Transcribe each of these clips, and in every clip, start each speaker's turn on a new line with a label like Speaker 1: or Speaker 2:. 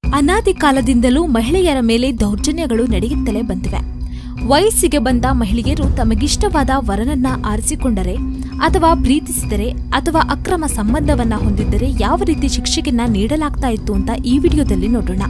Speaker 1: ಅನಾದಿ ಕಾಲದಿಂದಲೂ ಮಹಿಳೆಯರ ಮೇಲೆ ದೌರ್ಜನ್ಯಗಳು ನಡೆಯುತ್ತಲೇ ಬಂದಿವೆ ವಯಸ್ಸಿಗೆ ಬಂದ ಮಹಿಳೆಯರು ತಮಗಿಷ್ಟವಾದ ವರನನ್ನ ಆರಿಸಿಕೊಂಡರೆ ಅಥವಾ ಪ್ರೀತಿಸಿದರೆ ಅಥವಾ ಅಕ್ರಮ ಸಂಬಂಧವನ್ನ ಹೊಂದಿದ್ದರೆ ಯಾವ ರೀತಿ ಶಿಕ್ಷೆಯನ್ನ ನೀಡಲಾಗ್ತಾ ಇತ್ತು ಅಂತ ಈ ವಿಡಿಯೋದಲ್ಲಿ ನೋಡೋಣ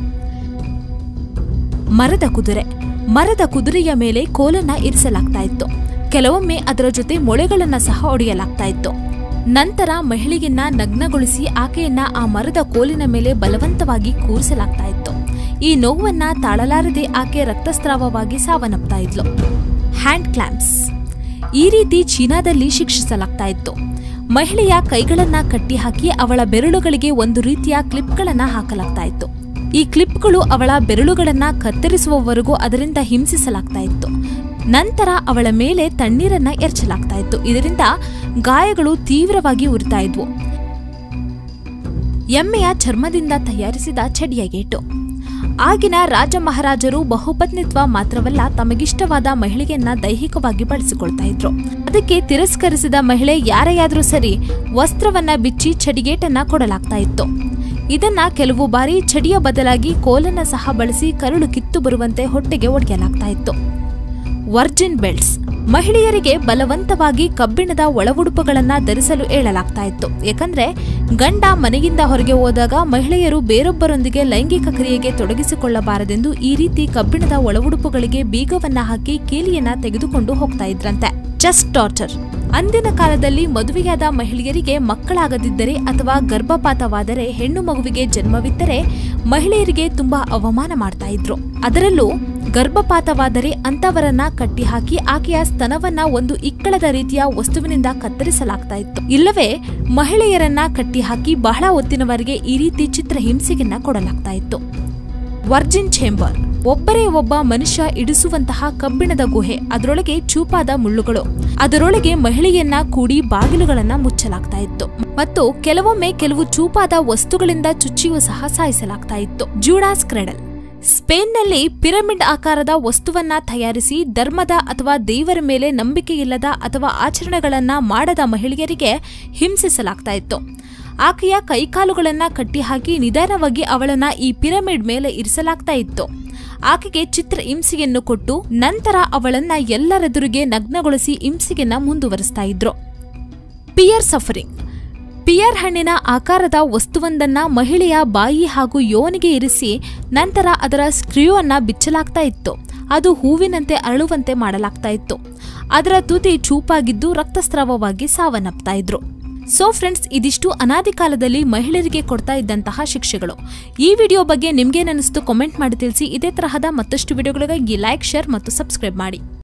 Speaker 1: ಮರದ ಕುದುರೆ ಮರದ ಕುದುರೆಯ ಮೇಲೆ ಕೋಲನ್ನ ಇರಿಸಲಾಗ್ತಾ ಇತ್ತು ಕೆಲವೊಮ್ಮೆ ಅದರ ಜೊತೆ ಮೊಳೆಗಳನ್ನ ಸಹ ಒಡೆಯಲಾಗ್ತಾ ಇತ್ತು ನಂತರ ಮಹಿಳೆಯನ್ನ ನಗ್ನಗೊಳಿಸಿ ಆಕೆಯನ್ನ ಆ ಮರದ ಕೋಲಿನ ಮೇಲೆ ಬಲವಂತವಾಗಿ ಕೂರಿಸಲಾಗ್ತಾ ಇತ್ತು ಈ ನೋವನ್ನ ತಾಳಲಾರದೆ ಆಕೆ ರಕ್ತಸ್ರಾವವಾಗಿ ಸಾವನ್ನಪ್ತಾ ಇದ್ಲು ಹ್ಯಾಂಡ್ ಕ್ಲಾಂಪ್ಸ್ ಈ ರೀತಿ ಚೀನಾದಲ್ಲಿ ಶಿಕ್ಷಿಸಲಾಗ್ತಾ ಇತ್ತು ಮಹಿಳೆಯ ಕೈಗಳನ್ನ ಕಟ್ಟಿಹಾಕಿ ಅವಳ ಬೆರಳುಗಳಿಗೆ ಒಂದು ರೀತಿಯ ಕ್ಲಿಪ್ಗಳನ್ನ ಹಾಕಲಾಗ್ತಾ ಇತ್ತು ಈ ಕ್ಲಿಪ್ಗಳು ಅವಳ ಬೆರಳುಗಳನ್ನ ಕತ್ತರಿಸುವವರೆಗೂ ಅದರಿಂದ ಹಿಂಸಿಸಲಾಗ್ತಾ ಇತ್ತು ನಂತರ ಅವಳ ಮೇಲೆ ತಣ್ಣೀರನ್ನ ಎರಚಲಾಗ್ತಾ ಇತ್ತು ಇದರಿಂದ ಗಾಯಗಳು ತೀವ್ರವಾಗಿ ಉರಿತಾ ಇದ್ವು ಎಮ್ಮೆಯ ಚರ್ಮದಿಂದ ತಯಾರಿಸಿದ ಚಡಿಯ ಗೇಟು ಆಗಿನ ರಾಜ ಮಹಾರಾಜರು ಬಹುಪತ್ನಿತ್ವ ಮಾತ್ರವಲ್ಲ ತಮಗಿಷ್ಟವಾದ ಮಹಿಳೆಯನ್ನ ದೈಹಿಕವಾಗಿ ಬಳಸಿಕೊಳ್ತಾ ಇದ್ರು ಅದಕ್ಕೆ ತಿರಸ್ಕರಿಸಿದ ಮಹಿಳೆ ಯಾರೆಯಾದ್ರೂ ಸರಿ ವಸ್ತ್ರವನ್ನ ಬಿಚ್ಚಿ ಚಡಿಗೇಟನ್ನ ಕೊಡಲಾಗ್ತಾ ಇತ್ತು ಇದನ್ನ ಕೆಲವು ಬಾರಿ ಚಡಿಯ ಬದಲಾಗಿ ಕೋಲನ್ನ ಸಹ ಬಳಸಿ ಕರುಳು ಕಿತ್ತು ಬರುವಂತೆ ಹೊಟ್ಟೆಗೆ ಒಡೆಯಲಾಗ್ತಾ ಇತ್ತು ವರ್ಜಿನ್ ಬೆಲ್ಟ್ಸ್ ಮಹಿಳೆಯರಿಗೆ ಬಲವಂತವಾಗಿ ಕಬ್ಬಿಣದ ಒಳವುಡುಪುಗಳನ್ನ ಧರಿಸಲು ಹೇಳಲಾಗ್ತಾ ಇತ್ತು ಯಾಕಂದ್ರೆ ಗಂಡ ಮನೆಯಿಂದ ಹೊರಗೆ ಹೋದಾಗ ಮಹಿಳೆಯರು ಬೇರೊಬ್ಬರೊಂದಿಗೆ ಲೈಂಗಿಕ ಕ್ರಿಯೆಗೆ ತೊಡಗಿಸಿಕೊಳ್ಳಬಾರದೆಂದು ಈ ರೀತಿ ಕಬ್ಬಿಣದ ಒಳವುಡುಪುಗಳಿಗೆ ಬೀಗವನ್ನ ಹಾಕಿ ಕೀಲಿಯನ್ನ ತೆಗೆದುಕೊಂಡು ಹೋಗ್ತಾ ಇದ್ರಂತೆ ಚೆಸ್ಟ್ ಟಾರ್ಚರ್ ಅಂದಿನ ಕಾಲದಲ್ಲಿ ಮದುವೆಯಾದ ಮಹಿಳೆಯರಿಗೆ ಮಕ್ಕಳಾಗದಿದ್ದರೆ ಅಥವಾ ಗರ್ಭಪಾತವಾದರೆ ಹೆಣ್ಣು ಮಗುವಿಗೆ ಜನ್ಮವಿದ್ದರೆ ಮಹಿಳೆಯರಿಗೆ ತುಂಬಾ ಅವಮಾನ ಮಾಡ್ತಾ ಇದ್ರು ಅದರಲ್ಲೂ ಗರ್ಭಪಾತವಾದರೆ ಅಂತವರನ್ನ ಕಟ್ಟಿಹಾಕಿ ಆಕೆಯ ಸ್ತನವನ್ನ ಒಂದು ಇಕ್ಕಳದ ರೀತಿಯ ವಸ್ತುವಿನಿಂದ ಕತ್ತರಿಸಲಾಗ್ತಾ ಇತ್ತು ಇಲ್ಲವೇ ಮಹಿಳೆಯರನ್ನ ಕಟ್ಟಿಹಾಕಿ ಬಹಳ ಹೊತ್ತಿನವರೆಗೆ ಈ ರೀತಿ ಚಿತ್ರಹಿಂಸೆಯನ್ನ ಕೊಡಲಾಗ್ತಾ ಇತ್ತು ವರ್ಜಿನ್ ಚೇಂಬರ್ ಒಬ್ಬರೇ ಒಬ್ಬ ಮನುಷ್ಯ ಇಡಿಸುವಂತಹ ಕಬ್ಬಿಣದ ಗುಹೆ ಅದರೊಳಗೆ ಚೂಪಾದ ಮುಳ್ಳುಗಳು ಅದರೊಳಗೆ ಮಹಿಳೆಯನ್ನ ಕೂಡಿ ಬಾಗಿಲುಗಳನ್ನ ಮುಚ್ಚಲಾಗ್ತಾ ಇತ್ತು ಮತ್ತು ಕೆಲವೊಮ್ಮೆ ಕೆಲವು ಚೂಪಾದ ವಸ್ತುಗಳಿಂದ ಚುಚ್ಚಿಯೂ ಸಹ ಸಾಯಿಸಲಾಗ್ತಾ ಇತ್ತು ಜೂಡಾಸ್ ಕ್ರೆಡಲ್ ಸ್ಪೇನ್ನಲ್ಲಿ ಪಿರಮಿಡ್ ಆಕಾರದ ವಸ್ತುವನ್ನ ತಯಾರಿಸಿ ಧರ್ಮದ ಅಥವಾ ದೇವರ ಮೇಲೆ ನಂಬಿಕೆಯಿಲ್ಲದ ಅಥವಾ ಆಚರಣೆಗಳನ್ನ ಮಾಡದ ಮಹಿಳೆಯರಿಗೆ ಹಿಂಸಿಸಲಾಗ್ತಾ ಇತ್ತು ಆಕೆಯ ಕೈಕಾಲುಗಳನ್ನ ಕಟ್ಟಿಹಾಕಿ ನಿಧಾನವಾಗಿ ಅವಳನ್ನ ಈ ಪಿರಮಿಡ್ ಮೇಲೆ ಇರಿಸಲಾಗ್ತಾ ಇತ್ತು ಆಕೆಗೆ ಚಿತ್ರ ಹಿಂಸೆಯನ್ನು ಕೊಟ್ಟು ನಂತರ ಅವಳನ್ನ ಎಲ್ಲರೆದುರಿಗೆ ನಗ್ನಗೊಳಿಸಿ ಹಿಂಸೆಯನ್ನ ಮುಂದುವರಿಸ್ತಾ ಇದ್ರು ಪಿಯರ್ ಸಫರಿಂಗ್ ಪಿಯರ್ ಹಣ್ಣಿನ ಆಕಾರದ ವಸ್ತುವೊಂದನ್ನ ಮಹಿಳೆಯ ಬಾಯಿ ಹಾಗೂ ಯೋನಿಗೆ ಇರಿಸಿ ನಂತರ ಅದರ ಸ್ಕ್ರ್ಯೂ ಅನ್ನ ಬಿಚ್ಚಲಾಗ್ತಾ ಇತ್ತು ಅದು ಹೂವಿನಂತೆ ಅರಳುವಂತೆ ಮಾಡಲಾಗ್ತಾ ಇತ್ತು ಅದರ ತುದಿ ಚೂಪಾಗಿದ್ದು ರಕ್ತಸ್ರಾವವಾಗಿ ಸಾವನ್ನಪ್ತಾ ಇದ್ರು ಸೊ ಫ್ರೆಂಡ್ಸ್ ಇದಿಷ್ಟು ಅನಾದಿ ಕಾಲದಲ್ಲಿ ಮಹಿಳೆಯರಿಗೆ ಕೊಡ್ತಾ ಇದ್ದಂತಹ ಶಿಕ್ಷೆಗಳು ಈ ವಿಡಿಯೋ ಬಗ್ಗೆ ನಿಮ್ಗೇನನ್ನಿಸ್ತು ಕಾಮೆಂಟ್ ಮಾಡಿ ತಿಳಿಸಿ ಇದೇ ತರಹದ ಮತ್ತಷ್ಟು ವಿಡಿಯೋಗಳಿಗಾಗಿ ಲೈಕ್ ಶೇರ್ ಮತ್ತು ಸಬ್ಸ್ಕ್ರೈಬ್ ಮಾಡಿ